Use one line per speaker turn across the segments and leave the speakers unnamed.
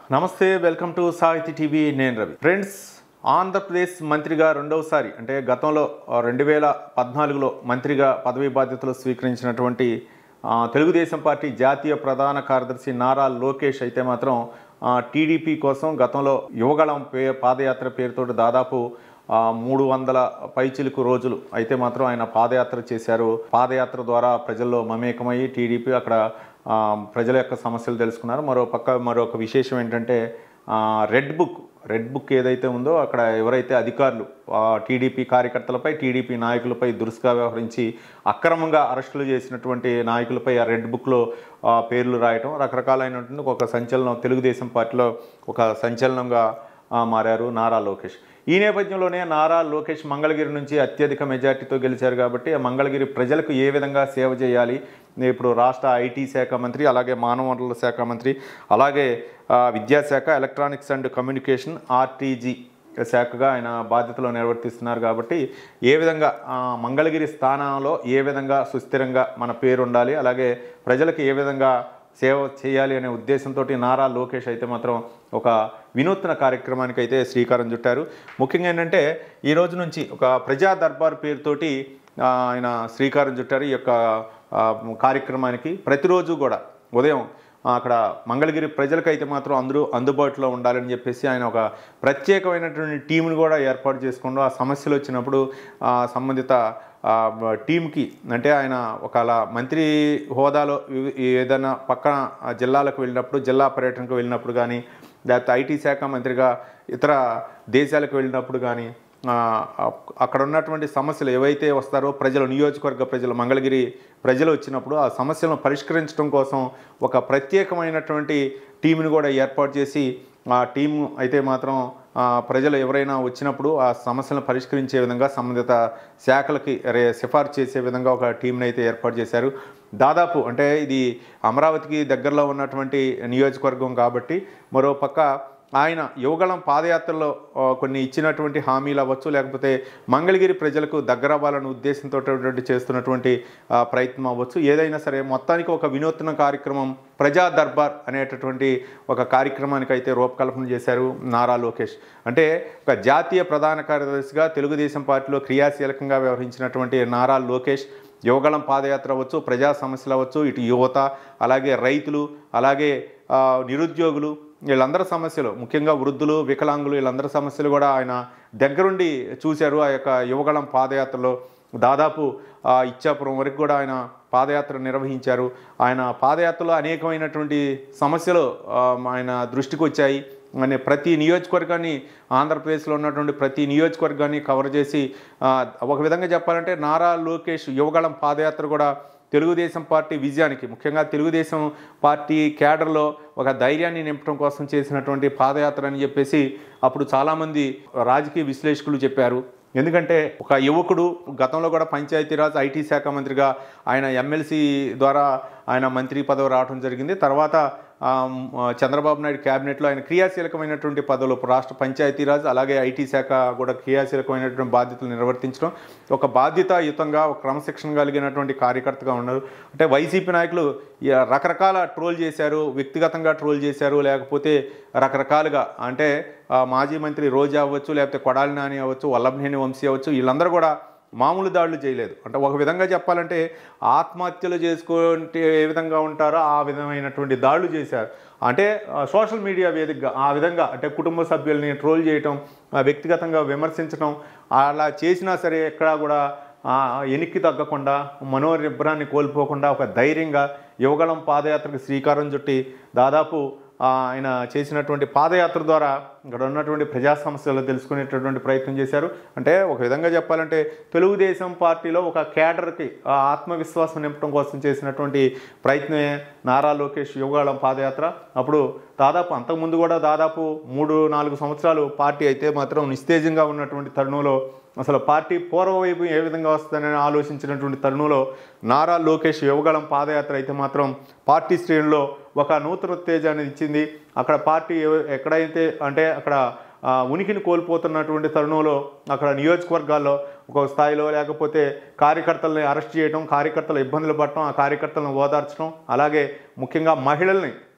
నమస్తే welcome to సాహితీ TV నేను రవి ఫ్రెండ్స్ ఆంధ్రప్రదేశ్ మంత్రిగా రెండవసారి అంటే గతంలో రెండు వేల పద్నాలుగులో మంత్రిగా పదవీ బాధ్యతలు స్వీకరించినటువంటి ఆ, తెలుగుదేశం పార్టీ జాతీయ ప్రధాన కార్యదర్శి నారా లోకేష్ అయితే మాత్రం ఆ, టీడీపీ కోసం గతంలో యువగళం పే పాదయాత్ర పేరుతో దాదాపు ఆ, మూడు వందల పైచిలుకు రోజులు అయితే మాత్రం ఆయన పాదయాత్ర చేశారు పాదయాత్ర ద్వారా ప్రజల్లో మమేకమయ్యి టీడీపీ అక్కడ ఆ, ప్రజల యొక్క సమస్యలు తెలుసుకున్నారు మరో పక్క మరొక విశేషం ఏంటంటే ఆ, రెడ్ బుక్ రెడ్ బుక్ ఏదైతే ఉందో అక్కడ ఎవరైతే అధికారులు ఆ, టీడీపీ కార్యకర్తలపై టీడీపీ నాయకులపై దురుసుగా వ్యవహరించి అక్రమంగా అరెస్టులు చేసినటువంటి నాయకులపై ఆ రెడ్ బుక్లో ఆ, పేర్లు రాయటం రకరకాలైనటువంటి ఒక సంచలనం తెలుగుదేశం పార్టీలో ఒక సంచలనంగా ఆ, మారారు నారా లోకేష్ ఈ నేపథ్యంలోనే నారా లోకేష్ మంగళగిరి నుంచి అత్యధిక మెజార్టీతో గెలిచారు కాబట్టి ఆ మంగళగిరి ప్రజలకు ఏ విధంగా సేవ చేయాలి ఇప్పుడు రాష్ట్ర ఐటీ శాఖ మంత్రి అలాగే మానవ వనరుల శాఖ మంత్రి అలాగే ఆ, విద్యాశాఖ ఎలక్ట్రానిక్స్ అండ్ కమ్యూనికేషన్ ఆర్టీజీ శాఖగా ఆయన బాధ్యతలు నిర్వర్తిస్తున్నారు కాబట్టి ఏ విధంగా ఆ, మంగళగిరి స్థానంలో ఏ విధంగా సుస్థిరంగా మన పేరు ఉండాలి అలాగే ప్రజలకు ఏ విధంగా సేవ చేయాలి అనే ఉద్దేశంతో నారా లోకేష్ అయితే మాత్రం ఒక వినూత్న కార్యక్రమానికి అయితే శ్రీకారం చుట్టారు ముఖ్యంగా ఏంటంటే ఈ రోజు నుంచి ఒక ప్రజా దర్బార్ పేరుతోటి ఆ, ఆయన శ్రీకారం చుట్టారు ఈ యొక్క ఆ, కార్యక్రమానికి ప్రతిరోజు కూడా ఉదయం ఆ, అక్కడ మంగళగిరి ప్రజలకైతే మాత్రం అందరూ అందుబాటులో ఉండాలని చెప్పేసి ఆయన ఒక ప్రత్యేకమైనటువంటి టీంను కూడా ఏర్పాటు చేసుకుంటూ ఆ సమస్యలు వచ్చినప్పుడు ఆ, సంబంధిత ఆ, బ- టీంకి అంటే ఆయన ఒక అలా మంత్రి హోదాలో ఇ- ఏదైనా పక్కన ఆ జిల్లాలకు వెళ్ళినప్పుడు జిల్లా పర్యటనకు వెళ్ళినప్పుడు కానీ లేకపోతే ఐటీ శాఖ మంత్రిగా ఇతర దేశాలకు వెళ్ళినప్పుడు కానీ ఆ, అక్- అక్కడ ఉన్నటువంటి సమస్యలు ఏవైతే వస్తారో ప్రజలు నియోజకవర్గ ప్రజలు మంగళగిరి ప్రజలు వచ్చినప్పుడు ఆ సమస్యలను పరిష్కరించడం కోసం ఒక ప్రత్యేకమైనటువంటి టీంని కూడా ఏర్పాటు చేసి ఆ టీం అయితే మాత్రం ఆ, ప్రజలు ఎవరైనా వచ్చినప్పుడు ఆ సమస్యలను పరిష్కరించే విధంగా సంబంధిత శాఖలకి రే సిఫార్సు చేసే విధంగా ఒక టీంని అయితే ఏర్పాటు చేశారు దాదాపు అంటే ఇది అమరావతికి దగ్గరలో ఉన్నటువంటి నియోజకవర్గం కాబట్టి మరో పక్క ఆయన యువగళం పాదయాత్రలో ఆ, కొన్ని ఇచ్చినటువంటి హామీలు అవ్వచ్చు లేకపోతే మంగళగిరి ప్రజలకు దగ్గర అవ్వాలనే ఉద్దేశంతో చేస్తున్నటువంటి ఆ, ప్రయత్నం అవ్వచ్చు ఏదైనా సరే మొత్తానికి ఒక వినూత్న కార్యక్రమం ప్రజా దర్బార్ అనేటటువంటి ఒక కార్యక్రమానికి అయితే రూపకల్పన చేశారు నారా లోకేష్ అంటే ఒక జాతీయ ప్రధాన కార్యదర్శిగా తెలుగుదేశం పార్టీలో క్రియాశీలకంగా వ్యవహరించినటువంటి నారా లోకేష్ యువగళం పాదయాత్ర అవ్వచ్చు ప్రజా సమస్యలు అవ్వచ్చు ఇటు యువత అలాగే రైతులు అలాగే ఆ, నిరుద్యోగులు వీళ్ళందరి సమస్యలు ముఖ్యంగా వృద్ధులు వికలాంగులు వీళ్ళందరి సమస్యలు కూడా ఆయన దగ్గరుండి చూశారు ఆ యొక్క యువగళం పాదయాత్రలో దాదాపు ఆ, ఇచ్చాపురం వరకు కూడా ఆయన పాదయాత్ర నిర్వహించారు ఆయన పాదయాత్రలో అనేకమైనటువంటి సమస్యలు ఆ, ఆయన దృష్టికి వచ్చాయి అనే ప్రతి నియోజకవర్గాన్ని ఆంధ్రప్రదేశ్లో ఉన్నటువంటి ప్రతి నియోజకవర్గాన్ని కవర్ చేసి ఆ, ఒక విధంగా చెప్పాలంటే నారా లోకేష్ యువగళం పాదయాత్ర కూడా తెలుగుదేశం పార్టీ విజయానికి ముఖ్యంగా తెలుగుదేశం పార్టీ క్యాడర్లో ఒక ధైర్యాన్ని నింపడం కోసం చేసినటువంటి పాదయాత్ర అని చెప్పేసి అప్పుడు చాలామంది రాజకీయ విశ్లేషకులు చెప్పారు ఎందుకంటే ఒక యువకుడు గతంలో కూడా పంచాయతీరాజ్ ఐటీ శాఖ మంత్రిగా ఆయన ఎమ్మెల్సీ ద్వారా ఆయన మంత్రి పదవి రావడం జరిగింది తర్వాత ఆ, మ్, చంద్రబాబు నాయుడు క్యాబినెట్లో ఆయన క్రియాశీలకమైనటువంటి పదవులు రాష్ట్ర పంచాయతీరాజ్ అలాగే ఐటీ శాఖ కూడా క్రియాశీలకమైనటువంటి బాధ్యతలు నిర్వర్తించడం ఒక బాధ్యతాయుతంగా ఒక క్రమశిక్షణ కలిగినటువంటి కార్యకర్తగా ఉన్నారు అంటే వైసీపీ నాయకులు ఈ రకరకాల ట్రోల్ చేశారు వ్యక్తిగతంగా ట్రోల్ చేశారు లేకపోతే రకరకాలుగా అంటే ఆ, మాజీ మంత్రి రోజా అవ్వచ్చు లేకపోతే కొడాలి నాని అవ్వచ్చు వల్లభనేని వంశీ అవ్వచ్చు వీళ్ళందరూ కూడా మామూలు దాడులు చేయలేదు అంటే ఒక విధంగా చెప్పాలంటే ఆత్మహత్యలు చేసుకుంటే ఏ విధంగా ఉంటారో ఆ విధమైనటువంటి దాడులు చేశారు అంటే ఆ, సోషల్ మీడియా వేదికగా ఆ విధంగా అంటే కుటుంబ సభ్యుల్ని ట్రోల్ చేయటం ఆ, వ్యక్తిగతంగా విమర్శించడం అలా చేసినా సరే ఎక్కడా కూడా ఆ, ఎనిక్కి తగ్గకుండా మనోనిబ్బరాన్ని కోల్పోకుండా ఒక ధైర్యంగా యువగళం పాదయాత్రకు శ్రీకారం చుట్టి దాదాపు ఆ, ఆయన చేసినటువంటి పాదయాత్ర ద్వారా ఇక్కడ ఉన్నటువంటి ప్రజా సమస్యలు తెలుసుకునేటటువంటి ప్రయత్నం చేశారు అంటే ఒక విధంగా చెప్పాలంటే తెలుగుదేశం పార్టీలో ఒక క్యాడర్కి ఆ ఆత్మవిశ్వాసం నింపడం కోసం చేసినటువంటి ప్రయత్నమే నారా లోకేష్ యువగాళం పాదయాత్ర అప్పుడు దాదాపు అంతకుముందు కూడా దాదాపు మూడు నాలుగు సంవత్సరాలు పార్టీ అయితే మాత్రం నిస్తేజంగా ఉన్నటువంటి తరుణంలో అసలు పార్టీ పూర్వవైపు ఏ విధంగా వస్తుందని ఆలోచించినటువంటి తరుణంలో నారా లోకేష్ యువగళం పాదయాత్ర అయితే మాత్రం పార్టీ శ్రేణుల్లో ఒక నూతన ఉత్తేజాన్ని ఇచ్చింది అక్కడ పార్టీ ఎవ- ఎక్కడైతే అంటే అక్కడ ఆ, ఉనికిని కోల్పోతున్నటువంటి తరుణంలో అక్కడ నియోజకవర్గాల్లో ఒక స్థాయిలో లేకపోతే కార్యకర్తల్ని అరెస్ట్ చేయడం కార్యకర్తలు ఇబ్బందులు పడటం ఆ కార్యకర్తలను ఓదార్చడం అలాగే ముఖ్యంగా మహిళల్ని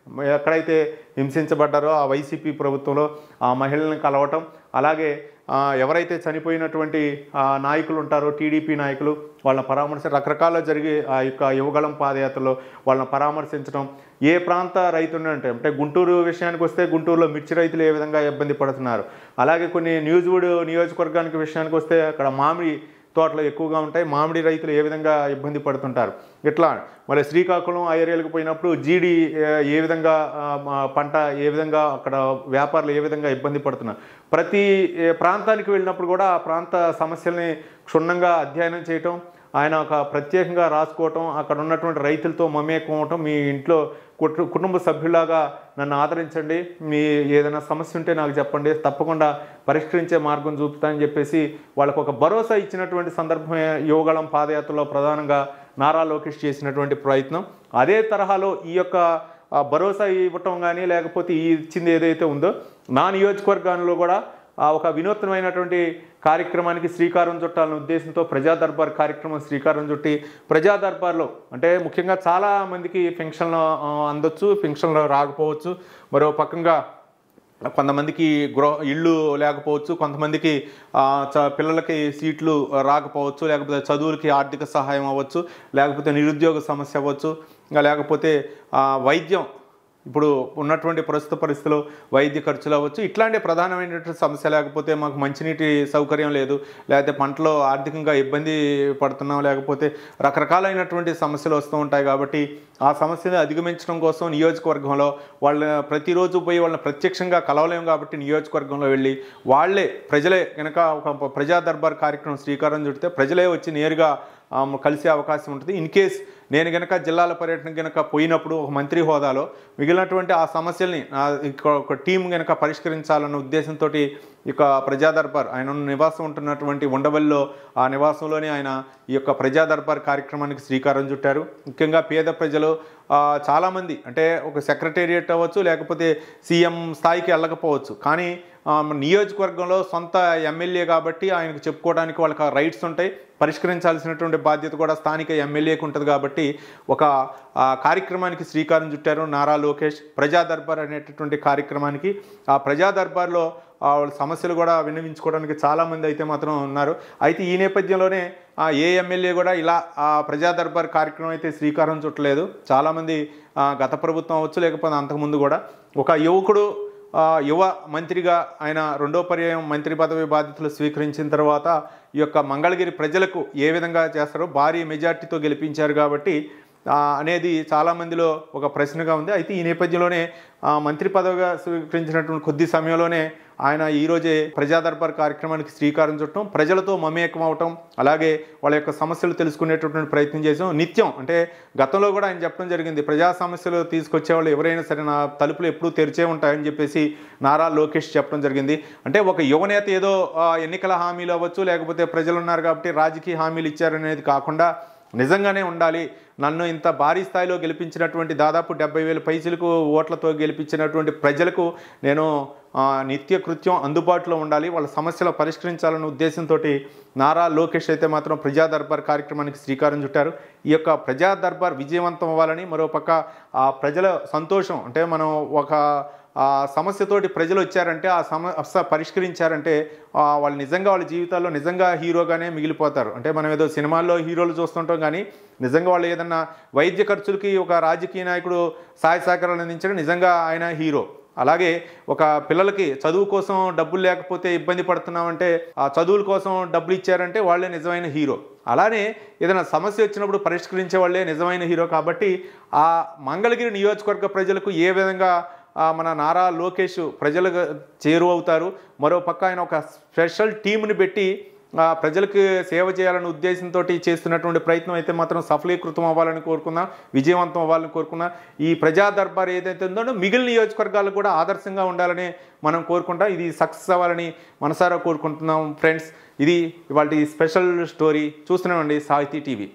ఎక్కడైతే హింసించబడ్డారో ఆ వైసీపీ ప్రభుత్వంలో ఆ మహిళలను కలవటం అలాగే ఆ, ఎవరైతే చనిపోయినటువంటి ఆ, నాయకులు ఉంటారో టీడీపీ నాయకులు వాళ్ళని పరామర్శ రకరకాల జరిగే ఆ యొక్క యువగళం పాదయాత్రలో వాళ్ళని పరామర్శించడం ఏ ప్రాంత రైతులు అంటే అంటే గుంటూరు విషయానికి వస్తే గుంటూరులో మిర్చి రైతులు ఏ విధంగా ఇబ్బంది పడుతున్నారు అలాగే కొన్ని న్యూజివుడ్ నియోజకవర్గానికి విషయానికి వస్తే అక్కడ మామిడి తోటలు ఎక్కువగా ఉంటాయి మామిడి రైతులు ఏ విధంగా ఇబ్బంది పడుతుంటారు ఇట్లా మరి శ్రీకాకుళం ఆ ఏరియాలకు పోయినప్పుడు జీడి ఏ, ఏ విధంగా ఆ, మా పంట ఏ విధంగా అక్కడ వ్యాపారులు ఏ విధంగా ఇబ్బంది పడుతున్నారు ప్రతి ఏ, ప్రాంతానికి వెళ్ళినప్పుడు కూడా ఆ ప్రాంత సమస్యల్ని క్షుణ్ణంగా అధ్యయనం చేయటం ఆయన ఒక ప్రత్యేకంగా రాసుకోవటం అక్కడ ఉన్నటువంటి రైతులతో మమేకం అవటం మీ ఇంట్లో కుటు కుటుంబ సభ్యులాగా నన్ను ఆదరించండి మీ ఏదైనా సమస్య ఉంటే నాకు చెప్పండి తప్పకుండా పరిష్కరించే మార్గం చూపుతానని చెప్పేసి వాళ్ళకు ఒక భరోసా ఇచ్చినటువంటి సందర్భమే యోగళం పాదయాత్రలో ప్రధానంగా నారా లోకేష్ చేసినటువంటి ప్రయత్నం అదే తరహాలో ఈ యొక్క ఆ, భరోసా ఇవ్వటం కానీ లేకపోతే ఈ ఇచ్చింది ఏదైతే ఉందో నా నియోజకవర్గాల్లో కూడా ఆ, ఒక వినూత్నమైనటువంటి కార్యక్రమానికి శ్రీకారం చుట్టాలనే ఉద్దేశంతో ప్రజా దర్బార్ కార్యక్రమం శ్రీకారం చుట్టి ప్రజా దర్బార్లో అంటే ముఖ్యంగా చాలా మందికి పెన్షన్లు ఆ, అందొచ్చు పెన్షన్లు రాకపోవచ్చు మరో పక్కంగా కొంతమందికి గృహ ఇళ్ళు లేకపోవచ్చు కొంతమందికి ఆ, చ- పిల్లలకి సీట్లు రాకపోవచ్చు లేకపోతే చదువులకి ఆర్థిక సహాయం అవ్వచ్చు లేకపోతే నిరుద్యోగ సమస్య అవ్వచ్చు ఇంకా లేకపోతే ఆ, వైద్యం ఇప్పుడు ఉన్నటువంటి ప్రస్తుత పరిస్థితుల్లో వైద్య ఖర్చులు అవ్వచ్చు ఇట్లాంటి ప్రధానమైనటువంటి సమస్య లేకపోతే మాకు మంచినీటి సౌకర్యం లేదు లేకపోతే పంటలో ఆర్థికంగా ఇబ్బంది పడుతున్నాం లేకపోతే రకరకాలైనటువంటి సమస్యలు వస్తూ ఉంటాయి కాబట్టి ఆ సమస్యని అధిగమించడం కోసం నియోజకవర్గంలో వాళ్ళ ప్రతిరోజు పోయి వాళ్ళని ప్రత్యక్షంగా కలవలేము కాబట్టి నియోజకవర్గంలో వెళ్ళి వాళ్ళే ప్రజలే కనుక ఒక ప్రజా దర్బార్ కార్యక్రమం శ్రీకారం చుడితే ప్రజలే వచ్చి నేరుగా ఆ, కలిసే అవకాశం ఉంటుంది ఇన్ కేస్ నేను గనక జిల్లాల పర్యటన గనక పోయినప్పుడు ఒక మంత్రి హోదాలో మిగిలినటువంటి ఆ సమస్యల్ని ఆ, ఇక ఒక టీం గనక పరిష్కరించాలన్న ఉద్దేశంతో ఇక ప్రజా దర్బార్ ఆయన ఉన్న నివాసం ఉంటున్నటువంటి ఉండవల్లిలో ఆ నివాసంలోనే ఆయన ఈ యొక్క ప్రజా దర్బార్ కార్యక్రమానికి శ్రీకారం చుట్టారు ముఖ్యంగా పేద ప్రజలు ఆ, చాలామంది అంటే ఒక సెక్రటేరియట్ అవ్వచ్చు లేకపోతే సీఎం స్థాయికి వెళ్ళకపోవచ్చు కానీ ఆ, నియోజకవర్గంలో సొంత ఎమ్మెల్యే కాబట్టి ఆయనకు చెప్పుకోవడానికి వాళ్ళకి ఆ రైట్స్ ఉంటాయి పరిష్కరించాల్సినటువంటి బాధ్యత కూడా స్థానిక ఎమ్మెల్యేకి ఉంటుంది కాబట్టి ఒక ఆ, కార్యక్రమానికి శ్రీకారం చుట్టారు నారా లోకేష్ ప్రజా దర్బార్ అనేటటువంటి కార్యక్రమానికి ఆ ప్రజా దర్బార్లో ఆ, వాళ్ళ సమస్యలు కూడా విన్నవించుకోవడానికి చాలామంది అయితే మాత్రం ఉన్నారు అయితే ఈ నేపథ్యంలోనే ఆ, ఏ ఎమ్మెల్యే కూడా ఇలా ఆ ప్రజా దర్బార్ కార్యక్రమం అయితే శ్రీకారం చుట్టలేదు చాలామంది ఆ, గత ప్రభుత్వం అవ్వచ్చు లేకపోతే అంతకుముందు కూడా ఒక యువకుడు ఆ, యువ మంత్రిగా ఆయన రెండో పర్యాయం మంత్రి పదవి బాధ్యతలు స్వీకరించిన తర్వాత ఈ యొక్క మంగళగిరి ప్రజలకు ఏ విధంగా చేస్తారో భారీ మెజార్టీతో గెలిపించారు కాబట్టి ఆ, అనేది చాలామందిలో ఒక ప్రశ్నగా ఉంది అయితే ఈ నేపథ్యంలోనే ఆ, మంత్రి పదవిగా స్వీకరించినటువంటి కొద్ది సమయంలోనే ఆయన ఈరోజే ప్రజా దర్బార్ కార్యక్రమానికి శ్రీకారం చుట్టడం ప్రజలతో మమేకం అవటం అలాగే వాళ్ళ యొక్క సమస్యలు తెలుసుకునేటటువంటి ప్రయత్నం చేసాం నిత్యం అంటే గతంలో కూడా ఆయన చెప్పడం జరిగింది ప్రజా సమస్యలు తీసుకొచ్చే వాళ్ళు ఎవరైనా సరే నా తలుపులు ఎప్పుడూ తెరిచే ఉంటాయని చెప్పేసి నారా లోకేష్ చెప్పడం జరిగింది అంటే ఒక యువనేత ఏదో ఆ, ఎన్నికల హామీలు అవ్వచ్చు లేకపోతే ప్రజలు ఉన్నారు కాబట్టి రాజకీయ హామీలు ఇచ్చారనేది కాకుండా నిజంగానే ఉండాలి నన్ను ఇంత భారీ స్థాయిలో గెలిపించినటువంటి దాదాపు డెబ్బై వేల పైసలకు ఓట్లతో గెలిపించినటువంటి ప్రజలకు నేను ఆ, నిత్య కృత్యం అందుబాటులో ఉండాలి వాళ్ళ సమస్యలు పరిష్కరించాలన్న ఉద్దేశంతో నారా లోకేష్ అయితే మాత్రం ప్రజా దర్బార్ కార్యక్రమానికి శ్రీకారం చుట్టారు ఈ యొక్క ప్రజా దర్బార్ విజయవంతం అవ్వాలని మరోపక్క ఆ ప్రజల సంతోషం అంటే మనం ఒక ఆ సమస్యతోటి ప్రజలు వచ్చారంటే ఆ సమస్య పరిష్కరించారంటే ఆ, వాళ్ళు నిజంగా వాళ్ళ జీవితాల్లో నిజంగా హీరోగానే మిగిలిపోతారు అంటే మనం ఏదో సినిమాల్లో హీరోలు చూస్తుంటాం కానీ నిజంగా వాళ్ళు ఏదన్నా వైద్య ఖర్చులకి ఒక రాజకీయ నాయకుడు సహాయ సహకారాలు అందించడం నిజంగా ఆయన హీరో అలాగే ఒక పిల్లలకి చదువు కోసం డబ్బులు లేకపోతే ఇబ్బంది పడుతున్నామంటే ఆ చదువుల కోసం డబ్బులు ఇచ్చారంటే వాళ్ళే నిజమైన హీరో అలానే ఏదైనా సమస్య వచ్చినప్పుడు పరిష్కరించే వాళ్ళే నిజమైన హీరో కాబట్టి ఆ మంగళగిరి నియోజకవర్గ ప్రజలకు ఏ విధంగా ఆ, మన నారా లోకేష్ ప్రజలకు చేరువవుతారు మరో పక్క ఆయన ఒక స్పెషల్ టీంని పెట్టి ఆ, ప్రజలకు సేవ చేయాలనే ఉద్దేశంతో చేస్తున్నటువంటి ప్రయత్నం అయితే మాత్రం సఫలీకృతం అవ్వాలని కోరుకున్నా విజయవంతం అవ్వాలని కోరుకున్నా ఈ ప్రజా దర్బార్ ఏదైతే ఉందో మిగిలిన నియోజకవర్గాలకు కూడా ఆదర్శంగా ఉండాలని మనం కోరుకుంటాం ఇది సక్సెస్ అవ్వాలని మనసారా కోరుకుంటున్నాం ఫ్రెండ్స్ ఇది ఇవాళ స్పెషల్ స్టోరీ చూస్తున్నామండి సాహితీ టీవీ